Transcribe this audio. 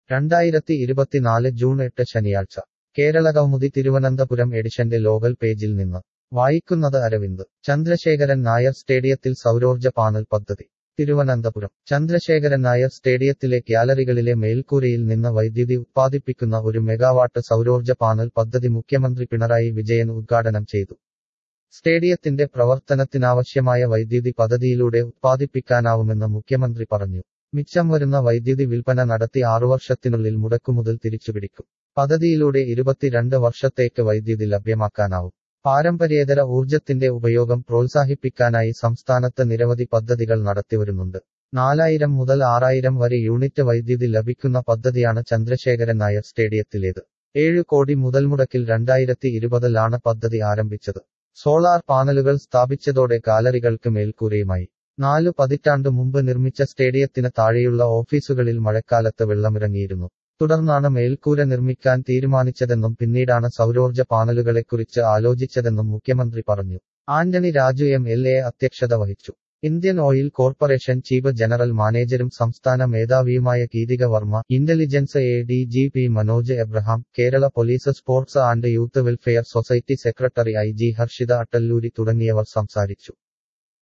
രണ്ടായിരത്തി ഇരുപത്തിനാല് ജൂൺ എട്ട് ശനിയാഴ്ച കേരള കൗമുദി തിരുവനന്തപുരം എഡിഷന്റെ ലോകൽ പേജിൽ നിന്ന് വായിക്കുന്നത് അരവിന്ദ് ചന്ദ്രശേഖരൻ നായർ സ്റ്റേഡിയത്തിൽ സൗരോർജ പാനൽ പദ്ധതി തിരുവനന്തപുരം ചന്ദ്രശേഖരൻ നായർ സ്റ്റേഡിയത്തിലെ ഗ്യാലറികളിലെ മേൽക്കൂരയിൽ നിന്ന് വൈദ്യുതി ഉത്പാദിപ്പിക്കുന്ന ഒരു മെഗാവാട്ട് സൗരോർജ പാനൽ പദ്ധതി മുഖ്യമന്ത്രി പിണറായി വിജയൻ ഉദ്ഘാടനം ചെയ്തു സ്റ്റേഡിയത്തിന്റെ പ്രവർത്തനത്തിനാവശ്യമായ വൈദ്യുതി പദ്ധതിയിലൂടെ ഉത്പാദിപ്പിക്കാനാവുമെന്ന് മുഖ്യമന്ത്രി പറഞ്ഞു മിച്ചം വരുന്ന വൈദ്യുതി വിൽപ്പന നടത്തി ആറുവർഷത്തിനുള്ളിൽ മുടക്കുമുതൽ തിരിച്ചുപിടിക്കും പദ്ധതിയിലൂടെ ഇരുപത്തിരണ്ട് വർഷത്തേക്ക് വൈദ്യുതി ലഭ്യമാക്കാനാവും പാരമ്പര്യേതര ഊർജത്തിന്റെ ഉപയോഗം പ്രോത്സാഹിപ്പിക്കാനായി സംസ്ഥാനത്ത് നിരവധി പദ്ധതികൾ നടത്തിവരുന്നുണ്ട് നാലായിരം മുതൽ ആറായിരം വരെ യൂണിറ്റ് വൈദ്യുതി ലഭിക്കുന്ന പദ്ധതിയാണ് ചന്ദ്രശേഖരൻ നായർ സ്റ്റേഡിയത്തിലേത് ഏഴ് കോടി മുതൽമുടക്കിൽ രണ്ടായിരത്തി ഇരുപതിലാണ് പദ്ധതി ആരംഭിച്ചത് സോളാർ പാനലുകൾ സ്ഥാപിച്ചതോടെ ഗാലറികൾക്ക് മേൽക്കൂരയുമായി നാലു പതിറ്റാണ്ടു മുമ്പ് നിർമ്മിച്ച സ്റ്റേഡിയത്തിന് താഴെയുള്ള ഓഫീസുകളിൽ മഴക്കാലത്ത് വെള്ളമിറങ്ങിയിരുന്നു തുടർന്നാണ് മേൽക്കൂര നിർമ്മിക്കാൻ തീരുമാനിച്ചതെന്നും പിന്നീടാണ് സൗരോർജ പാനലുകളെക്കുറിച്ച് ആലോചിച്ചതെന്നും മുഖ്യമന്ത്രി പറഞ്ഞു Antony Raju M L A അധ്യക്ഷത വഹിച്ചു Indian oil corporation chief general മാനേജരും സംസ്ഥാന മേധാവിയുമായ Geethika Varma intelligence A D G P Manoj Abraham Kerala police sports and youth welfare society secretary I G Harshita Attaluri തുടങ്ങിയവർ സംസാരിച്ചു